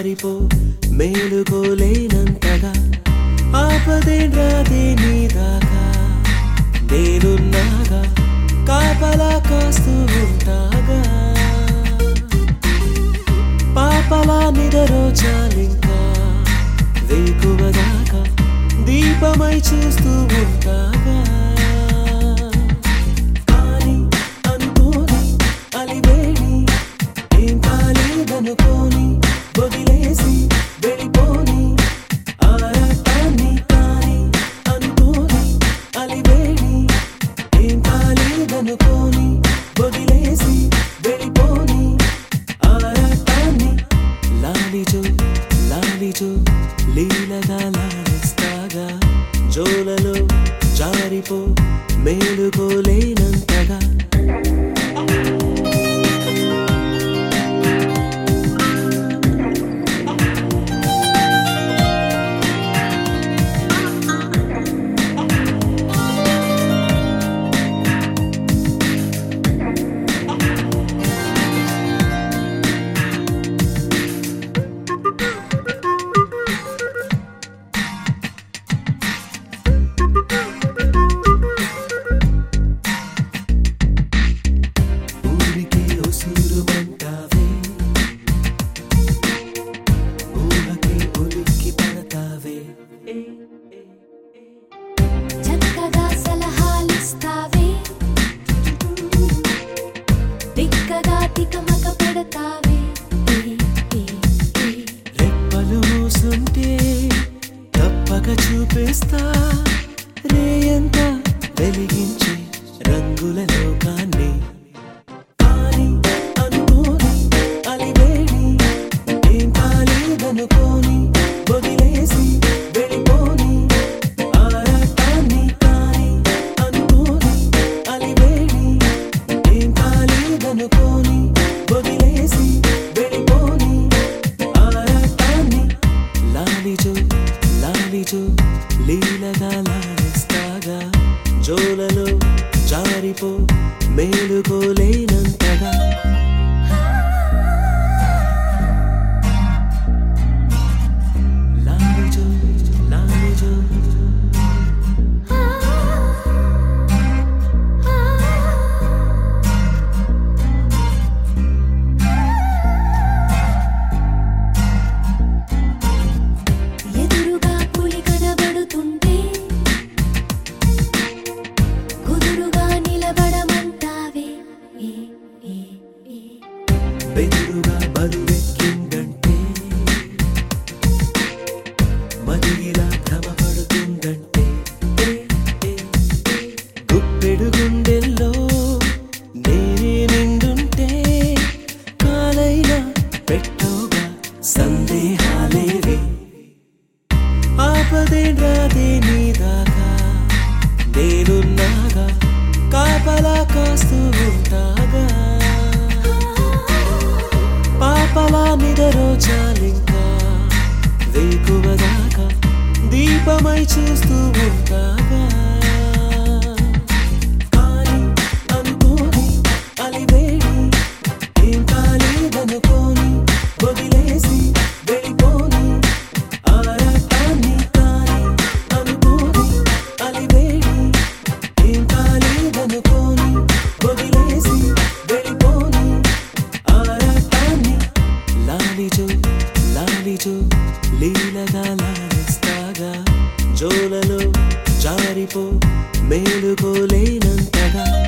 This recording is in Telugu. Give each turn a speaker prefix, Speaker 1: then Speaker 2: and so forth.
Speaker 1: జారిపో మేలుకోలేనంతగా ఆపదే రాదే నీ దాకా నేనున్నాగా కాపలా కాస్తూ ఉంటాగా పాపలా నిదరోచాలింకా వేకువ దాకా దీపమై చూస్తూ ఉంటాగా కానీ అనుకోని అలివేణి ఏం కాలేదనుకోని వదిలేసి వెళ్ళిపోని ఆరాటాన్ని కానీ అనుకోని అలివేణి ఏం కాలేదనుకోని వదిలేసి వెళ్ళిపోని ఆరాటాన్ని లాలిజో లాలిజో లీలగా లాలిస్తాగా జోలలో జారిపో మేలుకోలేనంతగా ఊరికే ఉసురుమంటావే ఊహకే ఉలిక్కి పడతావే
Speaker 2: చక్కగా సలహాలిస్తావే తిక్కగా తికమక పెడతావే ఏ, ఏ, ఏ.
Speaker 1: రెప్పలు మూసుంటే తప్పక చూపిస్తా రేయంత వెలిగించే రంగుల లోకాన్ని కానీ అనుకోని అలివేణి ఏం కాలేదనుకోని వదిలేసి వెళ్ళిపోని ఆరాటాన్ని కానీ అనుకోని అలివేణి ఏం కాలేదనుకోని వదిలేసి వెళ్ళిపోని ఆరాటాన్ని లాలిజో లాలిజో లీలగా లాలిస్తాగా జోలలో జారిపో మేలుకోలేనంతగా లాలిజో లాలిజో
Speaker 2: ఆ, ఆ. ఎదురుగా పులి కనబడుతుంటే కుదురుగా నిలబడమంటావే ఏ, ఏ, ఏ.
Speaker 1: బెదురుగా బరువెక్కిందంటే మదిలా భ్రమపడుతుందంటే ఏ, ఏ, ఏ. గుప్పెడు గుండెల్లో నేనే నిండుంటే కాలైనా పెట్టోగా సందేహాలేవి ఆపదే రాదే నీ దాకా నేనున్నాగా కాపలా కాస్తూ ఉంటాగా పాపలా నిదరోచాలింకా వేకువ దాకా దీపమై చూస్తూ ఉంటాగా కానీ అనుకోని అలివేణి ఏం కాలేదనుకోని వదిలేసి వెళ్ళిపోని ఆరాటాన్ని కానీ అనుకోని అలివేణి ఏం కాలేదనుకోని వదిలేసి వెళ్ళిపోని ఆరాటాన్ని లాలిజో లాలిజో లీలగా లాలిస్తాగా జోలలో జారిపో మేలుకోలేనంతగా